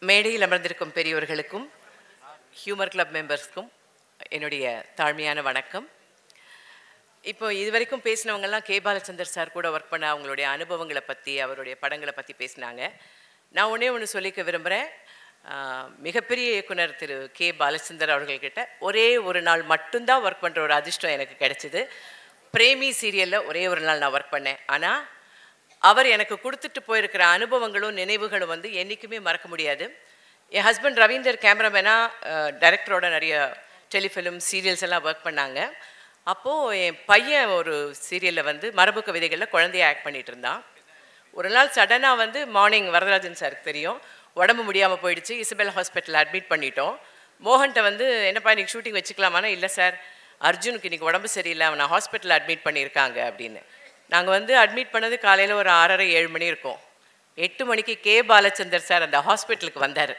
மேடையில் அமர்ந்திருக்கும் பெரியவர்களுக்கும் humour club மெம்பர்ஸ்க்கும் என்னுடைய தாழ்மையான வணக்கம் இப்போ இதுவரைக்கும் பேசினவங்கெல்லாம் கே பாலச்சந்தர் சார் கூட ஒர்க் பண்ண அவங்களுடைய அனுபவங்களை பற்றி அவருடைய படங்களை பற்றி பேசினாங்க நான் ஒன்றே ஒன்று சொல்லிக்க விரும்புகிறேன் மிகப்பெரிய இயக்குனர் திரு கே பாலச்சந்தர் அவர்கள்கிட்ட ஒரே ஒரு நாள் மட்டும்தான் ஒர்க் பண்ணுற ஒரு அதிர்ஷ்டம் எனக்கு கிடைச்சிது பிரேமி சீரியலில் ஒரே ஒரு நாள் நான் ஒர்க் பண்ணேன் ஆனால் அவர் எனக்கு கொடுத்துட்டு போயிருக்கிற அனுபவங்களும் நினைவுகளும் வந்து என்றைக்குமே மறக்க முடியாது என் ஹஸ்பண்ட் ரவீந்தர் கேமராமேனாக டைரக்டரோட நிறைய டெலிஃபிலிம் சீரியல்ஸ் எல்லாம் ஒர்க் பண்ணாங்க அப்போது என் பையன் ஒரு சீரியலில் வந்து மரபு கவிதைகளில் குழந்தைய ஆக்ட் பண்ணிட்டு இருந்தான் ஒரு நாள் சடனாக வந்து மார்னிங் வரதராஜன் சாருக்கு தெரியும் உடம்பு முடியாமல் போயிடுச்சு இசபெல் ஹாஸ்பிட்டல் அட்மிட் பண்ணிட்டோம் மோகன்கிட்ட வந்து என்னப்பா இன்னைக்கு ஷூட்டிங் வச்சுக்கலாமானா இல்லை சார் அர்ஜுனுக்கு இன்னைக்கு உடம்பு சரியில்லை அவனை ஹாஸ்பிட்டல் அட்மிட் பண்ணியிருக்காங்க அப்படின்னு நாங்கள் வந்து அட்மிட் பண்ணது காலையில் ஒரு ஆறரை ஏழு மணி இருக்கும் எட்டு மணிக்கு கே பாலச்சந்தர் சார் அந்த ஹாஸ்பிட்டலுக்கு வந்தார்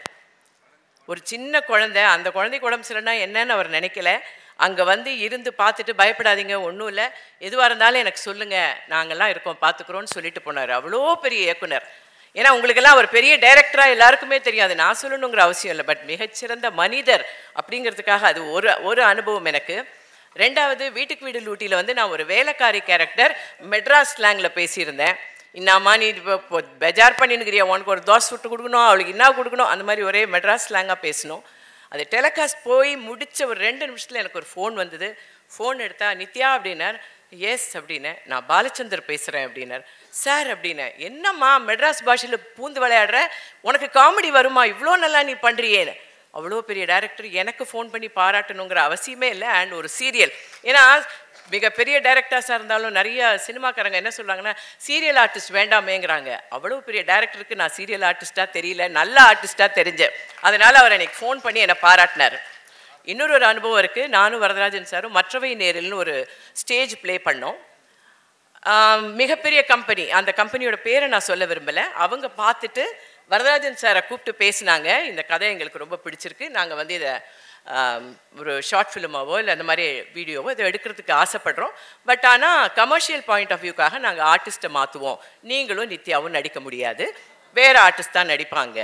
ஒரு சின்ன குழந்தை அந்த குழந்தைக்கு உடம்பு சரியில்லைன்னா என்னன்னு அவர் நினைக்கல அங்கே வந்து இருந்து பார்த்துட்டு பயப்படாதீங்க ஒன்றும் இல்லை எதுவாக இருந்தாலும் எனக்கு சொல்லுங்கள் நாங்கள்லாம் இருக்கோம் பார்த்துக்குறோன்னு சொல்லிட்டு போனார் அவ்வளோ பெரிய இயக்குனர் ஏன்னா உங்களுக்கெல்லாம் அவர் பெரிய டைரக்டராக எல்லாருக்குமே தெரியும் அது நான் சொல்லணுங்கிற அவசியம் இல்லை பட் மிகச்சிறந்த மனிதர் அப்படிங்கிறதுக்காக அது ஒரு ஒரு அனுபவம் எனக்கு ரெண்டாவது வீட்டுக்கு வீடு லூட்டியில் வந்து நான் ஒரு வேலைக்காரி கேரக்டர் மெட்ராஸ் ஸ்லாங்கில் பேசியிருந்தேன் இன்னாமா நீ இப்போ இப்போ பெஜார் பண்ணினுக்கிறியா உனக்கு ஒரு தோசை சுட்டு கொடுக்கணும் அவளுக்கு என்ன கொடுக்கணும் அந்த மாதிரி ஒரே மெட்ராஸ் ஸ்லாங்காக பேசணும் அது டெலிகாஸ்ட் போய் முடிச்ச ஒரு ரெண்டு நிமிஷத்தில் எனக்கு ஒரு ஃபோன் வந்தது ஃபோன் எடுத்தா நித்யா அப்படின்னார் எஸ் அப்படின்னேன் நான் பாலச்சந்தர் பேசுகிறேன் அப்படின்னார் சார் அப்படின்னேன் என்னம்மா மெட்ராஸ் பாஷையில் பூந்து விளையாடுற உனக்கு காமெடி வருமா இவ்வளோ நல்லா நீ பண்ணுறியேன்னு அவ்வளோ பெரிய டைரக்டர் எனக்கு ஃபோன் பண்ணி பாராட்டணுங்கிற அவசியமே இல்லை அண்ட் ஒரு சீரியல் ஏன்னா மிகப்பெரிய டைரக்டர்ஸாக இருந்தாலும் நிறைய சினிமாக்காரங்க என்ன சொல்கிறாங்கன்னா சீரியல் ஆர்டிஸ்ட் வேண்டாமேங்கிறாங்க அவ்வளோ பெரிய டைரக்டருக்கு நான் சீரியல் ஆர்டிஸ்ட்டாக தெரியல நல்ல ஆர்டிஸ்ட்டாக தெரிஞ்சேன் அதனால் அவர் எனக்கு ஃபோன் பண்ணி என்னை பாராட்டினார் இன்னொரு ஒரு அனுபவம் இருக்குது நானும் வரதராஜன் சாரும் மற்றவை நேரில்னு ஒரு ஸ்டேஜ் ப்ளே பண்ணோம் ஆம், மிகப்பெரிய கம்பெனி அந்த கம்பெனியோட பேரை நான் சொல்ல விரும்பலை அவங்க பார்த்துட்டு வரதராஜன் சாரை கூப்பிட்டு பேசினாங்க இந்த கதை எங்களுக்கு ரொம்ப பிடிச்சிருக்கு நாங்கள் வந்து இதை ஆம், ஒரு ஷார்ட் ஃபிலிமாவோ இல்லை அந்த மாதிரி வீடியோவோ இதை எடுக்கிறதுக்கு ஆசைப்படுறோம் பட் ஆனால் கமர்ஷியல் பாயிண்ட் ஆஃப் வியூக்காக நாங்கள் ஆர்டிஸ்ட்டை மாற்றுவோம் நீங்களும் நித்யாவும் நடிக்க முடியாது வேறு ஆர்டிஸ்ட் தான் நடிப்பாங்க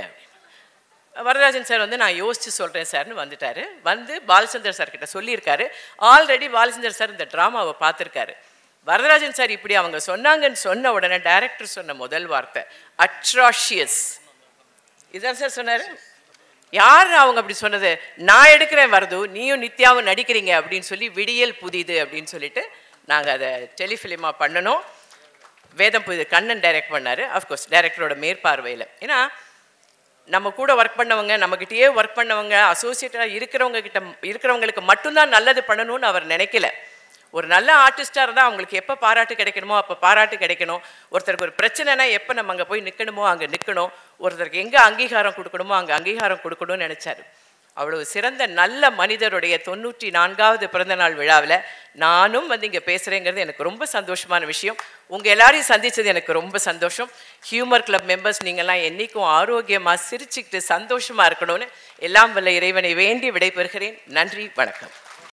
வரதராஜன் சார் வந்து நான் யோசிச்சு சொல்கிறேன் சார்னு வந்துட்டாரு வந்து பாலச்சந்தர் சார் கிட்ட சொல்லியிருக்காரு ஆல்ரெடி பாலச்சந்தர் சார் இந்த ட்ராமாவை பார்த்துருக்காரு வரதராஜன் சார் இப்படி அவங்க சொன்னாங்கன்னு சொன்ன உடனே டைரக்டர் சொன்ன முதல் வார்த்தை அட்ராஷியஸ் இதுதான் சார் சொன்னார் யார் அவங்க அப்படி சொன்னது நான் எடுக்கிறேன் வரது நீயும் நித்யாவும் நடிக்கிறீங்க அப்படின்னு சொல்லி விடியல் புதிது அப்படின்னு சொல்லிட்டு நாங்கள் அதை டெலிஃபிலிமாக பண்ணணும் வேதம் புது கண்ணன் டைரக்ட் பண்ணார் அஃப்கோர்ஸ் டைரக்டரோட மேற்பார்வையில் ஏன்னா நம்ம கூட ஒர்க் பண்ணவங்க நம்மக்கிட்டயே ஒர்க் பண்ணவங்க அசோசியேட்டாக இருக்கிறவங்க கிட்ட இருக்கிறவங்களுக்கு மட்டும்தான் நல்லது பண்ணணும்னு அவர் நினைக்கல ஒரு நல்ல ஆர்டிஸ்டாக இருந்தால் அவங்களுக்கு எப்போ பாராட்டு கிடைக்கணுமோ அப்போ பாராட்டு கிடைக்கணும் ஒருத்தருக்கு ஒரு பிரச்சனைனா எப்போ நம்ம அங்கே போய் நிற்கணுமோ அங்கே நிற்கணும் ஒருத்தருக்கு எங்கே அங்கீகாரம் கொடுக்கணுமோ அங்கே அங்கீகாரம் கொடுக்கணும்னு நினச்சாரு அவ்வளவு சிறந்த நல்ல மனிதருடைய தொண்ணூற்றி நான்காவது பிறந்தநாள் விழாவில் நானும் வந்து இங்கே பேசுகிறேங்கிறது எனக்கு ரொம்ப சந்தோஷமான விஷயம் உங்கள் எல்லாரையும் சந்தித்தது எனக்கு ரொம்ப சந்தோஷம் ஹியூமர் கிளப் மெம்பர்ஸ் நீங்கள்லாம் என்றைக்கும் ஆரோக்கியமாக சிரிச்சுக்கிட்டு சந்தோஷமாக இருக்கணும்னு எல்லாம் வல்ல இறைவனை வேண்டி விடைபெறுகிறேன் நன்றி வணக்கம்